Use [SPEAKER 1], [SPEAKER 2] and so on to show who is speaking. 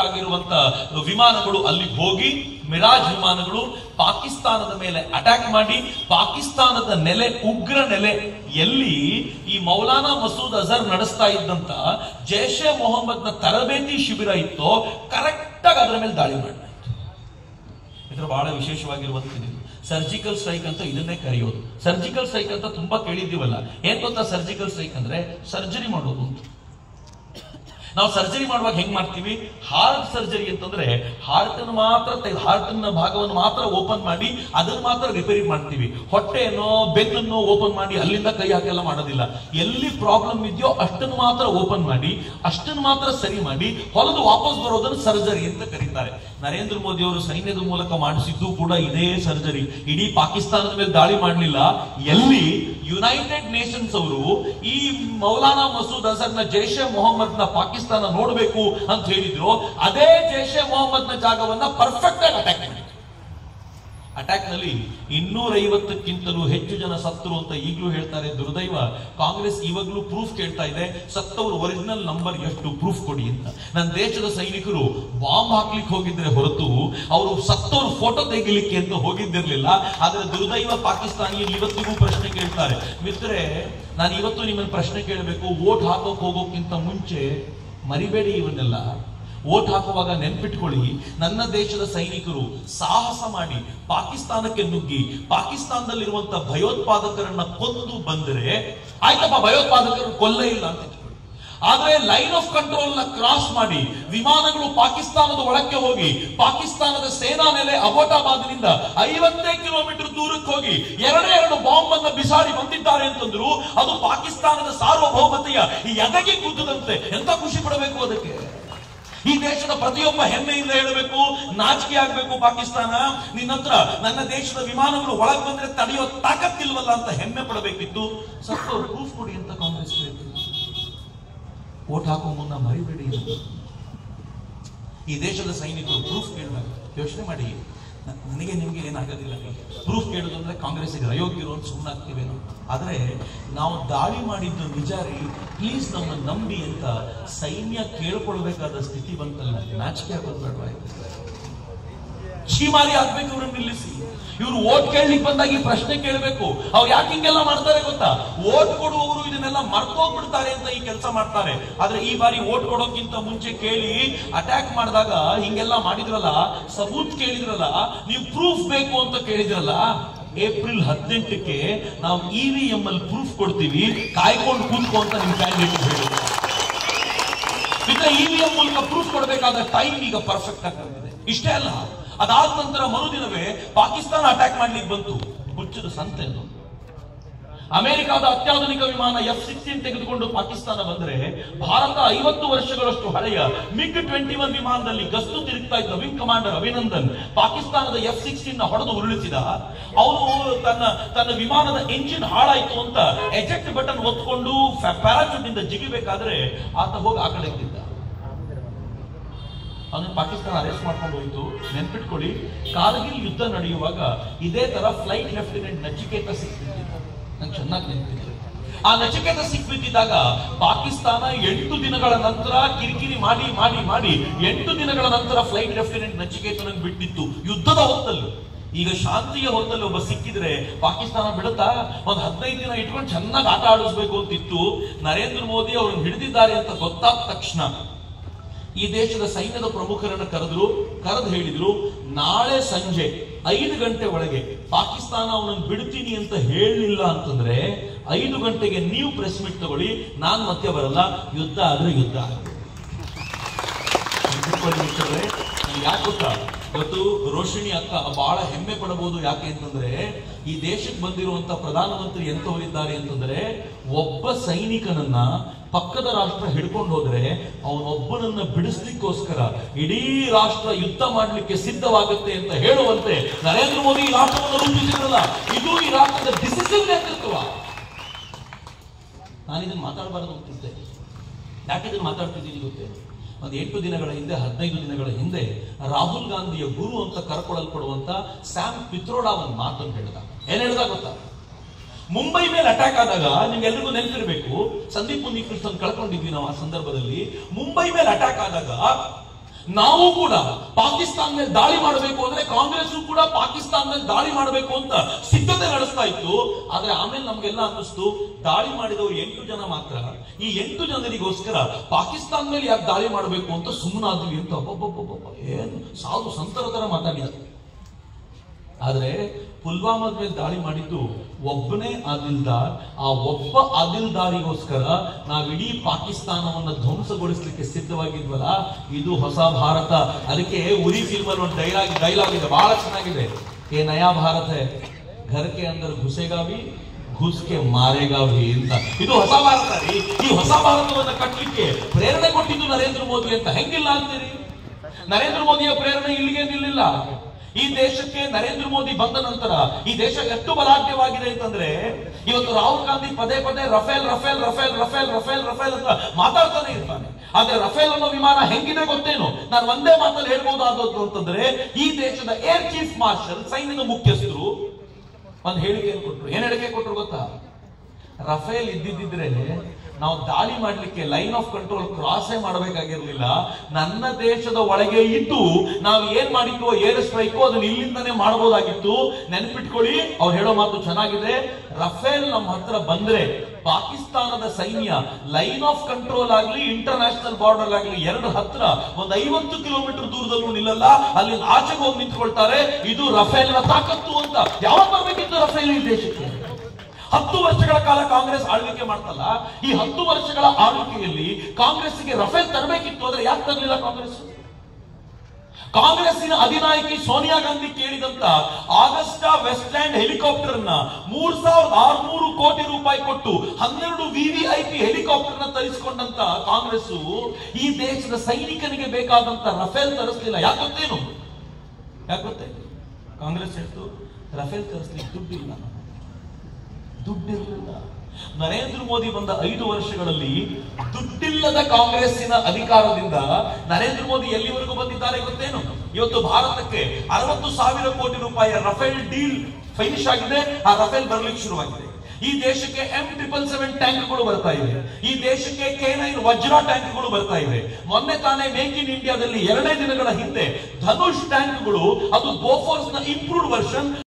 [SPEAKER 1] ಆಗಿರುವಂತ ವಿಮಾನಗಳು ಅಲ್ಲಿಗೆ ಹೋಗಿ ಮಿರಾಜ್ ವಿಮಾನಗಳು ಪಾಕಿಸ್ತಾನದ ಮೇಲೆ ಅಟ್ಯಾಕ್ ಮಾಡಿ ಪಾಕಿಸ್ತಾನದ ನೆಲೆ ಉಗ್ರ ನೆಲೆ ಎಲ್ಲಿ ಈ ಮೌಲಾನಾ ಮಸೂದ್ ಅಜರ್ ನಡೆಸ್ತಾ ಇದ್ದಂತ ಜೈಷ್ ಎ ಮೊಹಮ್ಮದ್ನ ತರಬೇತಿ ಶಿಬಿರ ಇತ್ತೋ ಕರೆಕ್ಟ್ ಆಗಿ ಅದರ ಮೇಲೆ ದಾಳಿ ಮಾಡಲಾಯಿತು ಇದರ ಬಹಳ ವಿಶೇಷವಾಗಿರುವಂತದ್ದು ಸರ್ಜಿಕಲ್ ಸ್ಟ್ರೈಕ್ ಅಂತ ಇದನ್ನೇ ಕರೆಯೋದು ಸರ್ಜಿಕಲ್ ಸ್ಟ್ರೈಕ್ ಅಂತ ತುಂಬಾ ಕೇಳಿದ್ದೀವಲ್ಲ ಏನ್ ಗೊತ್ತಾ ಸರ್ಜಿಕಲ್ ಸ್ಟ್ರೈಕ್ ಅಂದ್ರೆ ಸರ್ಜರಿ ಮಾಡೋದು ಅಂತ ನಾವು ಸರ್ಜರಿ ಮಾಡುವಾಗ ಹೆಂಗ್ ಮಾಡ್ತೀವಿ ಹಾರ್ಟ್ ಸರ್ಜರಿ ಅಂತಂದ್ರೆ ಹಾರ್ಟ್ ಅನ್ನು ಮಾತ್ರ ಹಾರ್ಟ್ ಭಾಗವನ್ನು ಮಾತ್ರ ಓಪನ್ ಮಾಡಿ ಅದನ್ನು ಮಾತ್ರ ರಿಪೇರಿ ಮಾಡ್ತೀವಿ ಹೊಟ್ಟೆಯನ್ನು ಬೆನ್ನನ್ನು ಓಪನ್ ಮಾಡಿ ಅಲ್ಲಿಂದ ಕೈ ಹಾಕೆಲ್ಲ ಮಾಡೋದಿಲ್ಲ ಎಲ್ಲಿ ಪ್ರಾಬ್ಲಮ್ ಇದೆಯೋ ಅಷ್ಟನ್ನು ಮಾತ್ರ ಓಪನ್ ಮಾಡಿ ಅಷ್ಟನ್ನು ಮಾತ್ರ ಸರಿ ಮಾಡಿ ಹೊಲದು ವಾಪಸ್ ಬರೋದನ್ನು ಸರ್ಜರಿ ಅಂತ ಕರೀತಾರೆ ನರೇಂದ್ರ ಮೋದಿ ಅವರು ಸೈನ್ಯದ ಮೂಲಕ ಮಾಡಿಸಿದ್ದು ಕೂಡ ಇದೇ ಸರ್ಜರಿ ಇಡೀ ಪಾಕಿಸ್ತಾನದ ಮೇಲೆ ದಾಳಿ ಮಾಡಲಿಲ್ಲ ಎಲ್ಲಿ ಯುನೈಟೆಡ್ ನೇಷನ್ಸ್ ಅವರು ಈ ಮೌಲಾನಾ ಮಸೂದ್ ಅಜರ್ನ ಜೈಷ್ ಎ ಮೊಹಮ್ಮದ್ ನ ಪಾಕಿಸ್ತಾನ ನೋಡಬೇಕು ಅಂತ ಹೇಳಿದ್ರು ಅದೇ ಜೈಷ್ ಎ ಮೊಹಮ್ಮದ್ ನ ಜಾಗವನ್ನ ಪರ್ಫೆಕ್ಟ್ ಆಗಿ ಅಟ್ಯಾಕ್ ಮಾಡಿದ್ರು ಅಟ್ಯಾಕ್ ನಲ್ಲಿ ಇನ್ನೂರ ಐವತ್ತಕ್ಕಿಂತಲೂ ಹೆಚ್ಚು ಜನ ಸತ್ತರು ಅಂತ ಈಗಲೂ ಹೇಳ್ತಾರೆ ದುರ್ದೈವ ಕಾಂಗ್ರೆಸ್ ಇವಾಗಲೂ ಪ್ರೂಫ್ ಕೇಳ್ತಾ ಇದೆ ಸತ್ತವರು ಒರಿಜಿನಲ್ ನಂಬರ್ ಎಷ್ಟು ಪ್ರೂಫ್ ಕೊಡಿ ಅಂತ ನನ್ನ ದೇಶದ ಸೈನಿಕರು ಬಾಂಬ್ ಹಾಕ್ಲಿಕ್ಕೆ ಹೋಗಿದ್ರೆ ಹೊರತು ಅವರು ಸತ್ತವರು ಫೋಟೋ ತೆಗಿಲಿಕ್ಕೆ ಅಂತ ಹೋಗಿದ್ದಿರ್ಲಿಲ್ಲ ಆದ್ರೆ ದುರ್ದೈವ ಪಾಕಿಸ್ತಾನಿಯಲ್ಲಿ ಇವತ್ತಿಗೂ ಪ್ರಶ್ನೆ ಕೇಳ್ತಾರೆ ಮಿತ್ರರೆ ನಾನು ಇವತ್ತು ನಿಮ್ಮನ್ನು ಪ್ರಶ್ನೆ ಕೇಳಬೇಕು ವೋಟ್ ಹಾಕೋಕ್ ಹೋಗೋಕ್ಕಿಂತ ಮುಂಚೆ ಮರಿಬೇಡಿ ಇವನ್ನೆಲ್ಲ ವೋಟ್ ಹಾಕುವಾಗ ನೆನ್ಪಿಟ್ಕೊಳ್ಳಿ ನನ್ನ ದೇಶದ ಸೈನಿಕರು ಸಾಹಸ ಮಾಡಿ ಪಾಕಿಸ್ತಾನಕ್ಕೆ ನುಗ್ಗಿ ಪಾಕಿಸ್ತಾನದಲ್ಲಿರುವಂತ ಭಯೋತ್ಪಾದಕರನ್ನ ಕೊಂದು ಬಂದರೆ ಆಯ್ತಪ್ಪ ಭಯೋತ್ಪಾದಕರು ಕೊಲ್ಲೇ ಇಲ್ಲ ಅಂತ ಇಟ್ಕೊಳ್ಳಿ ಆದ್ರೆ ಲೈನ್ ಆಫ್ ಕಂಟ್ರೋಲ್ ನ ಕ್ರಾಸ್ ಮಾಡಿ ವಿಮಾನಗಳು ಪಾಕಿಸ್ತಾನದ ಒಳಕ್ಕೆ ಹೋಗಿ ಪಾಕಿಸ್ತಾನದ ಸೇನಾ ನೆಲೆ ಅಬೋಟಾಬಾದ್ನಿಂದ ಐವತ್ತೇ ಕಿಲೋಮೀಟರ್ ದೂರಕ್ಕೆ ಹೋಗಿ ಎರಡೇ ಎರಡು ಬಾಂಬ್ ಅನ್ನ ಬಿಸಾಡಿ ಬಂದಿದ್ದಾರೆ ಅಂತಂದ್ರು ಅದು ಪಾಕಿಸ್ತಾನದ ಸಾರ್ವಭೌಮತೆಯ ಈ ಎದೆಗೆ ಕುದ್ದದಂತೆ ಎಂತ ಖುಷಿ ಪಡಬೇಕು ಅದಕ್ಕೆ ಈ ದೇಶದ ಪ್ರತಿಯೊಬ್ಬ ಹೆಮ್ಮೆಯಿಂದ ಹೇಳಬೇಕು ನಾಚಿಕೆ ಆಗ್ಬೇಕು ಪಾಕಿಸ್ತಾನ ನಿನ್ನ ಹತ್ರ ನನ್ನ ದೇಶದ ವಿಮಾನಗಳು ಒಳಗೆ ಬಂದ್ರೆ ತಡೆಯೋ ತಾಕತ್ತಿಲ್ವಲ್ಲ ಅಂತ ಹೆಮ್ಮೆ ಪಡಬೇಕಿತ್ತು ಸತ್ತೋರು ಪ್ರೂಫ್ ಕೊಡಿ ಅಂತ ಕಾಂಗ್ರೆಸ್ ಹೇಳ್ತಿದ್ರು ವೋಟ್ ಹಾಕೋ ಮುನ್ನ ಮರಿಬೇಡಿ ಇದು. ಈ ದೇಶದ ಸೈನಿಕರು ಪ್ರೂಫ್ ಕೇಳಬೇಕು ಯೋಚನೆ ಮಾಡಿ ನ- ನನಗೆ ನಿಮಗೆ ಏನಾಗೋದಿಲ್ಲ ಪ್ರೂಫ್ ಕೇಳೋದು ಅಂದ್ರೆ ಕಾಂಗ್ರೆಸ್ಸಿಗೆ ಅಯೋಗ್ಯರು ಅಂತ ಸುಮ್ಮನಾಗ್ತೀವೇನೋ ಆದ್ರೆ ನಾವು ದಾಳಿ ಮಾಡಿದ್ದು ನಿಜ ರೀ ಪ್ಲೀಸ್ ನಮ್ಮನ್ನು ನಂಬಿ ಅಂತ ಸೈನ್ಯ ಕೇಳ್ಕೊಳ್ಬೇಕಾದ ಸ್ಥಿತಿ ಬಂತಲ್ಲ ನಾಚಿಕೆ ಆಗೋದು ಬೇಡವಾಯ್ತು ಛೀಮಾರಿ ಆಗ್ಬೇಕು ಇವ್ರನ್ನ ನಿಲ್ಲಿಸಿ ಇವ್ರು ಓಟ್ ಕೇಳ್ಲಿಕ್ಕೆ ಬಂದಾಗ ಈ ಪ್ರಶ್ನೆ ಕೇಳಬೇಕು ಅವ್ರು ಯಾಕೆ ಹಿಂಗೆಲ್ಲ ಮಾಡ್ತಾರೆ ಗೊತ್ತಾ ಓಟ್ ಕೊಡುವವರು ಇದನ್ನೆಲ್ಲ ಮರ್ತೋಗ್ಬಿಡ್ತಾರೆ ಅಂತ ಈ ಕೆಲಸ ಮಾಡ್ತಾರೆ ಆದ್ರೆ ಈ ಬಾರಿ ಓಟ್ ಕೊಡೋಕ್ಕಿಂತ ಮುಂಚೆ ಕೇಳಿ ಅಟ್ಯಾಕ್ ಮಾಡಿದಾಗ ಹಿಂಗೆಲ್ಲ ಮಾಡಿದ್ರಲ್ಲ ಸಬೂತ್ ಕೇಳಿದ್ರಲ್ಲ ನೀವು ಪ್ರೂಫ್ ಬೇಕು ಅಂತ ಕೇಳಿದ್ರಲ್ಲ ಏಪ್ರಿಲ್ ಹದಿನೆಂಟಕ್ಕೆ ನಾವು ಇ ವಿ ಎಂ ಅಲ್ಲಿ ಪ್ರೂಫ್ ಕೊಡ್ತೀವಿ ಕಾಯ್ಕೊಂಡು ಕೂತ್ಕೊ ಅಂತ ನಿಮ್ ಕ್ಯಾಂಡಿಡೇಟ್ ಹೇಳಿದ್ರು ಇದ್ರೆ ಇವಿಎಂ ಮೂಲಕ ಪ್ರೂಫ್ ಕೊಡಬೇಕಾದ ಟೈಮ್ ಈಗ ಪರ್ಫೆಕ್ಟ್ ಆಗಿ ಬಂದಿದೆ ಇಷ್ಟೇ ಅಲ್ಲ ಅದಾದ ನಂತರ ಮರುದಿನವೇ ಪಾಕಿಸ್ತಾನ ಅಟ್ಯಾಕ್ ಮಾಡ್ಲಿಕ್ಕೆ ಬಂತು ಹುಚ್ಚದ ಸಂತೆ ಅದು ಅಮೆರಿಕದ ಅತ್ಯಾಧುನಿಕ ವಿಮಾನ ಎಫ್ ಸಿಕ್ಸ್ಟೀನ್ ತೆಗೆದುಕೊಂಡು ಪಾಕಿಸ್ತಾನ ಬಂದ್ರೆ ಭಾರತ ಐವತ್ತು ವರ್ಷಗಳಷ್ಟು ಹಳೆಯ ಮಿಗ್ ಟ್ವೆಂಟಿ ಒನ್ ವಿಮಾನದಲ್ಲಿ ಗಸ್ತು ತಿರುಗ್ತಾ ಇದ್ದ ವಿಂಗ್ ಕಮಾಂಡರ್ ಅಭಿನಂದನ್ ಪಾಕಿಸ್ತಾನದ ಎಫ್ ಸಿಕ್ಸ್ಟೀನ್ ನ ಹೊಡೆದು ಉರುಳಿಸಿದ ಅವನು ತನ್ನ ತನ್ನ ವಿಮಾನದ ಎಂಜಿನ್ ಹಾಳಾಯ್ತು ಅಂತ ಎಜೆಕ್ಟ್ ಬಟನ್ ಒತ್ಕೊಂಡು ಪ್ಯಾರಾಚೂಟ್ ನಿಂದ ಜಿಗಿಬೇಕಾದ್ರೆ ಆತ ಹೋಗಿ ಆ ಕಡೆ ಎತ್ತಿದ್ದ ಅವನು ಪಾಕಿಸ್ತಾನ ಅರೆಸ್ಟ್ ಮಾಡ್ಕೊಂಡು ಹೋಯ್ತು ನೆನ್ಪಿಟ್ಕೊಳ್ಳಿ ಕಾರ್ಗಿಲ್ ಯುದ್ಧ ನಡೆಯುವಾಗ ಇದೇ ತರ ಫ್ಲೈಟ್ ಲೆಫ್ಟಿನೆಂಟ್ ನಚಿಕೇತ ಸಿಕ್ಬಿಟ್ಟಿದ್ದ ನಂಗೆ ಚೆನ್ನಾಗಿ ನೆನಪಿದೆ ಆ ನಚಿಕೇತ ಸಿಕ್ಬಿದ್ದಿದ್ದಾಗ ಪಾಕಿಸ್ತಾನ ಎಂಟು ದಿನಗಳ ನಂತರ ಕಿರಿಕಿರಿ ಮಾಡಿ ಮಾಡಿ ಮಾಡಿ ಎಂಟು ದಿನಗಳ ನಂತರ ಫ್ಲೈಟ್ ಲೆಫ್ಟಿನೆಂಟ್ ನಚಿಕೇತನನ್ನು ಬಿಟ್ಟಿತ್ತು ಯುದ್ಧದ ಹೊತ್ತಲ್ಲಿ ಈಗ ಶಾಂತಿಯ ಹೊತ್ತಲ್ಲಿ ಒಬ್ಬ ಸಿಕ್ಕಿದ್ರೆ ಪಾಕಿಸ್ತಾನ ಬಿಡುತ್ತಾ ಒಂದ್ ಹದಿನೈದು ದಿನ ಇಟ್ಕೊಂಡು ಚೆನ್ನಾಗಿ ಆಟ ಆಡಿಸ್ಬೇಕು ಅಂತಿತ್ತು ನರೇಂದ್ರ ಮೋದಿ ಅವ್ರನ್ನ ಹಿಡಿದಿದ್ದಾರೆ ಅಂತ ಗೊತ್ತಾದ ತಕ್ಷಣ ಈ ದೇಶದ ಸೈನ್ಯದ ಪ್ರಮುಖರನ್ನು ಕರೆದ್ರು ಕರೆದು ಹೇಳಿದ್ರು ನಾಳೆ ಸಂಜೆ ಐದು ಗಂಟೆ ಒಳಗೆ ಪಾಕಿಸ್ತಾನ ಅವನನ್ನು ಬಿಡ್ತೀನಿ ಅಂತ ಹೇಳಲಿಲ್ಲ ಅಂತಂದ್ರೆ ಐದು ಗಂಟೆಗೆ ನೀವು ಪ್ರೆಸ್ ಮೀಟ್ ತಗೊಳ್ಳಿ ನಾನ್ ಮತ್ತೆ ಬರಲ್ಲ ಯುದ್ಧ ಆದ್ರೆ ಯುದ್ಧ ಆಗುತ್ತೆ ನೆನ್ಪಿಟ್ಕೊಳ್ಳಿ ಮಿತ್ರರೇ, ನಮ್ಗೆ ಯಾಕೆ ಗೊತ್ತಾ ಇವತ್ತು ರೋಷಿಣಿ ಅಕ್ಕ ಬಹಳ ಹೆಮ್ಮೆ ಪಡಬಹುದು ಯಾಕೆ ಅಂತಂದ್ರೆ ಈ ದೇಶಕ್ಕೆ ಬಂದಿರುವಂತ ಪ್ರಧಾನಮಂತ್ರಿ ಎಂತವರಿದ್ದಾರೆ ಅಂತಂದ್ರೆ ಒಬ್ಬ ಸೈನಿಕನನ್ನ ಪಕ್ಕದ ರಾಷ್ಟ್ರ ಹಿಡ್ಕೊಂಡು ಹೋದ್ರೆ ಅವನೊಬ್ಬನನ್ನ ಬಿಡಿಸ್ಲಿಕ್ಕೋಸ್ಕರ ಇಡೀ ರಾಷ್ಟ್ರ ಯುದ್ಧ ಮಾಡ್ಲಿಕ್ಕೆ ಸಿದ್ಧವಾಗುತ್ತೆ ಅಂತ ಹೇಳುವಂತೆ ನರೇಂದ್ರ ಮೋದಿ ಈ ರಾಷ್ಟ್ರವನ್ನು ರೂಪಿಸಿದ್ರಲ್ಲ ಇದು ಈ ರಾಷ್ಟ್ರದ ಡಿಸಿಷನ್ ನೇತೃತ್ವ ನಾನು ಇದನ್ನ ಮಾತಾಡಬಾರದು ಅಂತಿದ್ದೆ ಯಾಕೆ ಇದನ್ನ ಮಾತಾಡ್ತಿದ್ದೀನಿ ಗೊತ್ತೇ ಒಂದು ಎಂಟು ದಿನಗಳ ಹಿಂದೆ ಹದಿನೈದು ದಿನಗಳ ಹಿಂದೆ ರಾಹುಲ್ ಗಾಂಧಿಯ ಗುರು ಅಂತ ಕರ್ಕೊಳಲ್ಪಡುವಂತ ಸ್ಯಾಮ್ ಪಿತ್ರೋಡಾ ಒಂದು ಮಾತನ್ನು ಹೇಳಿದ ಏನ್ ಹೇಳ್ದ ಗೊತ್ತಾ ಮುಂಬೈ ಮೇಲೆ ಅಟ್ಯಾಕ್ ಆದಾಗ ನಿಮ್ಗೆಲ್ರಿಗೂ ನೆನಪಿರ್ಬೇಕು ಸಂದೀಪ್ ಮುನಿಕೃಷ್ಣನ್ ಕಳ್ಕೊಂಡಿದ್ವಿ ನಾವು ಆ ಸಂದರ್ಭದಲ್ಲಿ ಮುಂಬೈ ಮೇಲೆ ಅಟ್ಯಾಕ್ ಆದಾಗ ನಾವು ಕೂಡ ಪಾಕಿಸ್ತಾನ ಮೇಲೆ ದಾಳಿ ಮಾಡಬೇಕು ಅಂದ್ರೆ ಕಾಂಗ್ರೆಸ್ ಕೂಡ ಪಾಕಿಸ್ತಾನ ಮೇಲೆ ದಾಳಿ ಮಾಡಬೇಕು ಅಂತ ಸಿದ್ಧತೆ ನಡೆಸ್ತಾ ಇತ್ತು ಆದ್ರೆ ಆಮೇಲೆ ನಮ್ಗೆಲ್ಲ ಅನ್ನಿಸ್ತು ದಾಳಿ ಮಾಡಿದವರು ಎಂಟು ಜನ ಮಾತ್ರ ಈ ಎಂಟು ಜನರಿಗೋಸ್ಕರ ಪಾಕಿಸ್ತಾನ ಮೇಲೆ ಯಾಕೆ ದಾಳಿ ಮಾಡಬೇಕು ಅಂತ ಸುಮ್ಮನಾದ್ವಿ ಅಂತ ಅಬ್ಬಬ್ಬಬ್ಬಬ್ಬ ಏನು ಸಾಧು ಸಂತರ ತರ ಮಾತಾಡಿದ ಆದ್ರೆ ಪುಲ್ವಾಮಾದ ಮೇಲೆ ದಾಳಿ ಮಾಡಿದ್ದು ಒಬ್ಬನೇ ಆದಿಲ್ದಾರ್ ಆ ಒಬ್ಬ ಆದಿಲ್ದಾರಿಗೋಸ್ಕರ ನಾವಿಡೀ ಪಾಕಿಸ್ತಾನವನ್ನ ಧ್ವಂಸಗೊಳಿಸ್ಲಿಕ್ಕೆ ಸಿದ್ಧವಾಗಿದ್ವಲ್ಲ ಇದು ಹೊಸ ಭಾರತ ಅದಕ್ಕೆ ಉರಿ ಫಿಲ್ಮ್ ಅಲ್ಲಿ ಒಂದು ಡೈಲಾಗ್ ಡೈಲಾಗ್ ಇದೆ ಬಹಳ ಚೆನ್ನಾಗಿದೆ ಏ ನಯಾ ಭಾರತ ಹೈ ಘರ್ ಕೆ ಅಂದರ್ ಘುಸೇಗಾ ಭಿ ಘುಸ್ ಕೆ ಮಾರೇಗಾ ಭಿ ಅಂತ ಇದು ಹೊಸ ಭಾರತ ರೀ ಈ ಹೊಸ ಭಾರತವನ್ನ ಕಟ್ಟಲಿಕ್ಕೆ ಪ್ರೇರಣೆ ಕೊಟ್ಟಿದ್ದು ನರೇಂದ್ರ ಮೋದಿ ಅಂತ ಹೆಂಗಿಲ್ಲ ಅಂತೀರಿ ನರೇಂದ್ರ ಮೋದಿಯ ಪ್ರೇರಣೆ ಇಲ್ಲಿಗೆ ನಿಲ್ಲಿಲ್ಲ ಈ ದೇಶಕ್ಕೆ ನರೇಂದ್ರ ಮೋದಿ ಬಂದ ನಂತರ ಈ ದೇಶ ಎಷ್ಟು ಬಲಾಢ್ಯವಾಗಿದೆ ಅಂತಂದ್ರೆ ಇವತ್ತು ರಾಹುಲ್ ಗಾಂಧಿ ಪದೇ ಪದೇ Rafale Rafale Rafale Rafale Rafale Rafale ಅಂತ ಮಾತಾಡ್ತಾನೆ ಇರ್ತಾನೆ ಆದ್ರೆ ರಫೇಲ್ ಅನ್ನೋ ವಿಮಾನ ಹೆಂಗಿದೆ ಗೊತ್ತೇನು ನಾನು ಒಂದೇ ಮಾತಲ್ಲಿ ಹೇಳ್ಬಹುದಾದದ್ದು ಅಂತಂದ್ರೆ ಈ ದೇಶದ ಏರ್ ಚೀಫ್ ಮಾರ್ಷಲ್ ಸೈನ್ಯದ ಮುಖ್ಯಸ್ಥರು ಒಂದು ಹೇಳಿಕೆಯನ್ನು ಕೊಟ್ರು ಏನ್ ಹೇಳಿಕೆ ಕೊಟ್ರು ಗೊತ್ತಾ ರಫೇಲ್ ಇದ್ದಿದ್ದಿದ್ರೆ ನಾವು ದಾಳಿ ಮಾಡ್ಲಿಕ್ಕೆ ಲೈನ್ ಆಫ್ ಕಂಟ್ರೋಲ್ ಕ್ರಾಸೇ ಮಾಡಬೇಕಾಗಿರ್ಲಿಲ್ಲ ನನ್ನ ದೇಶದ ಒಳಗೆ ಇದ್ದು ನಾವು ಏನ್ ಮಾಡಿದ್ವೋ ಏರ್ ಸ್ಟ್ರೈಕ್ ಅದನ್ನ ಇಲ್ಲಿಂದನೇ ಮಾಡಬಹುದಾಗಿತ್ತು ನೆನ್ಪಿಟ್ಕೊಳ್ಳಿ ಅವ್ರು ಹೇಳೋ ಮಾತು ಚೆನ್ನಾಗಿದೆ ರಫೇಲ್ ನಮ್ಮ ಹತ್ರ ಬಂದ್ರೆ ಪಾಕಿಸ್ತಾನದ ಸೈನ್ಯ ಲೈನ್ ಆಫ್ ಕಂಟ್ರೋಲ್ ಆಗ್ಲಿ ಇಂಟರ್ನ್ಯಾಷನಲ್ ಬಾರ್ಡರ್ ಆಗ್ಲಿ ಎರಡು ಹತ್ರ ಒಂದು ಐವತ್ತು ಕಿಲೋಮೀಟರ್ ದೂರದಲ್ಲೂ ನಿಲ್ಲಲ್ಲ ಅಲ್ಲಿ ಆಚೆಗೆ ಹೋಗಿ ನಿಂತ್ಕೊಳ್ತಾರೆ ಇದು ರಫೇಲ್ನ ತಾಕತ್ತು ಅಂತ ಯಾವಾಗ ಬರ್ಬೇಕಿತ್ತು ರಫೇಲ್ ಈ ದೇಶಕ್ಕೆ ಹತ್ತು ವರ್ಷಗಳ ಕಾಲ ಕಾಂಗ್ರೆಸ್ ಆಳ್ವಿಕೆ ಮಾಡ್ತಲ್ಲ ಈ ಹತ್ತು ವರ್ಷಗಳ ಆಳ್ವಿಕೆಯಲ್ಲಿ ಕಾಂಗ್ರೆಸ್ಗೆ ರಫೇಲ್ ತರಬೇಕಿತ್ತು ಆದ್ರೆ ಯಾಕೆ ತರಲಿಲ್ಲ ಕಾಂಗ್ರೆಸ್ ಕಾಂಗ್ರೆಸ್ಸಿನ ಅಧಿನಾಯಕಿ ಸೋನಿಯಾ ಗಾಂಧಿ ಕೇಳಿದಂತ ಆಗಸ್ಟಾ ವೆಸ್ಟ್ಲ್ಯಾಂಡ್ ಹೆಲಿಕಾಪ್ಟರ್ ನ ಮೂರ್ ಸಾವಿರದ ಆರ್ನೂರು ಕೋಟಿ ರೂಪಾಯಿ ಕೊಟ್ಟು ಹನ್ನೆರಡು ವಿವಿಐಪಿ ಹೆಲಿಕಾಪ್ಟರ್ ನ ತರಿಸಿಕೊಂಡಂತ ಕಾಂಗ್ರೆಸ್ ಈ ದೇಶದ ಸೈನಿಕನಿಗೆ ಬೇಕಾದಂತ ರಫೇಲ್ ತರಿಸಲಿಲ್ಲ ಯಾಕೆ ಗೊತ್ತೇನು ಯಾಕೆ ಗೊತ್ತೇ ಕಾಂಗ್ರೆಸ್ ಹೇಳ್ತು ರಫೇಲ್ ತರಿಸ್ಲಿಕ್ಕೆ ದುಡ್ಡಿಲ್ಲ ದುಡ್ಡಿರಲಿಲ್ಲ ನರೇಂದ್ರ ಮೋದಿ ಬಂದ ಐದು ವರ್ಷಗಳಲ್ಲಿ ದುಡ್ಡಿಲ್ಲದ ಕಾಂಗ್ರೆಸ್ಸಿನ ಅಧಿಕಾರದಿಂದ ನರೇಂದ್ರ ಮೋದಿ ಎಲ್ಲಿವರೆಗೂ ಬಂದಿದ್ದಾರೆ ಗೊತ್ತೇನು ಇವತ್ತು ಭಾರತಕ್ಕೆ ಅರವತ್ತು ಸಾವಿರ ಕೋಟಿ ರೂಪಾಯಿಯ ರಫೇಲ್ ಡೀಲ್ ಫೈನಿಶ್ ಆಗಿದೆ ಆ ರಫೇಲ್ ಬರ್ಲಿಕ್ಕೆ ಶುರುವಾಗಿದೆ ಈ ದೇಶಕ್ಕೆ ಎಂ ಟ್ರಿಪಲ್ ಸೆವೆನ್ ಟ್ಯಾಂಕ್ಗಳು ಬರ್ತಾ ಇವೆ ಈ ದೇಶಕ್ಕೆ ಕೆ ನೈನ್ ವಜ್ರ ಟ್ಯಾಂಕ್ಗಳು ಬರ್ತಾ ಇವೆ ಮೊನ್ನೆ ತಾನೇ ಮೇಕ್ ಇನ್ ಇಂಡಿಯಾದಲ್ಲಿ ಎರಡೇ ದಿನಗಳ ಹಿಂದೆ ಧನುಷ್ ಟ್ಯಾಂಕ್ಗಳು ಅದು ಬೋಫೋರ್ಸ್ ನ ಇಂಪ್ರೂವ್ಡ್ ವರ್ಷನ್